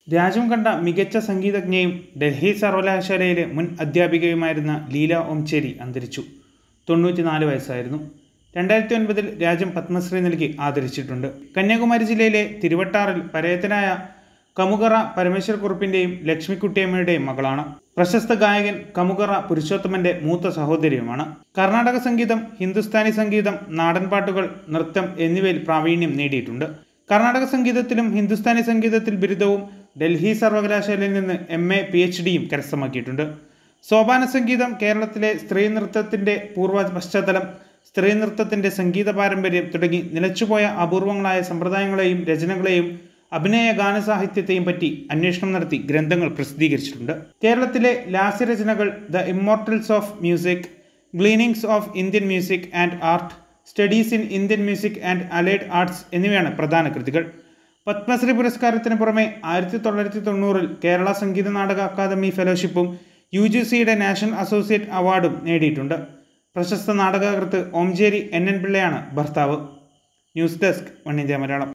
രാജ്യം കണ്ട മികച്ച സംഗീതജ്ഞയും ഡൽഹി സർവകലാശാലയിലെ മുൻ അധ്യാപികയുമായിരുന്ന ലീല ഓംചേരി അന്തരിച്ചു തൊണ്ണൂറ്റിനാല് വയസ്സായിരുന്നു രണ്ടായിരത്തി ഒൻപതിൽ രാജ്യം പത്മശ്രീ നൽകി ആദരിച്ചിട്ടുണ്ട് കന്യാകുമാരി ജില്ലയിലെ തിരുവട്ടാറിൽ പരേതനായ കമുകറ പരമേശ്വര കുറുപ്പിൻ്റെയും ലക്ഷ്മിക്കുട്ടിയമ്മയുടെയും മകളാണ് പ്രശസ്ത ഗായകൻ കമുകറ പുരുഷോത്തമന്റെ മൂത്ത സഹോദരിയുമാണ് കർണാടക സംഗീതം ഹിന്ദുസ്ഥാനി സംഗീതം നാടൻപാട്ടുകൾ നൃത്തം എന്നിവയിൽ പ്രാവീണ്യം നേടിയിട്ടുണ്ട് കർണാടക സംഗീതത്തിലും ഹിന്ദുസ്ഥാനി സംഗീതത്തിൽ ബിരുദവും ഡൽഹി സർവകലാശാലയിൽ നിന്ന് എം എ പി എച്ച് ഡിയും കരസ്ഥമാക്കിയിട്ടുണ്ട് സോപാന സംഗീതം കേരളത്തിലെ സ്ത്രീ നൃത്തത്തിൻ്റെ പൂർവ്വ പശ്ചാത്തലം സ്ത്രീ നൃത്തത്തിൻ്റെ സംഗീത പാരമ്പര്യം തുടങ്ങി നിലച്ചുപോയ അപൂർവങ്ങളായ സമ്പ്രദായങ്ങളെയും രചനകളെയും അഭിനയ ഗാനസാഹിത്യത്തെയും പറ്റി അന്വേഷണം നടത്തി ഗ്രന്ഥങ്ങൾ പ്രസിദ്ധീകരിച്ചിട്ടുണ്ട് കേരളത്തിലെ ലാസ്യരചനകൾ the immortals of music gleanings of Indian music and art studies in Indian music and allied arts എന്നിവയാണ് പ്രധാന കൃതികൾ പത്മശ്രീ പുരസ്കാരത്തിന് പുറമെ ആയിരത്തി തൊള്ളായിരത്തി തൊണ്ണൂറിൽ കേരള സംഗീത നാടക അക്കാദമി ഫെലോഷിപ്പും യു ജി സിയുടെ നാഷണൽ അസോസിയേറ്റ് അവാർഡും നേടിയിട്ടുണ്ട് പ്രശസ്ത നാടകകൃത്ത് ഓംചേരി എൻ എൻ പിള്ളയാണ് ഭർത്താവ് news desk one India Malayalam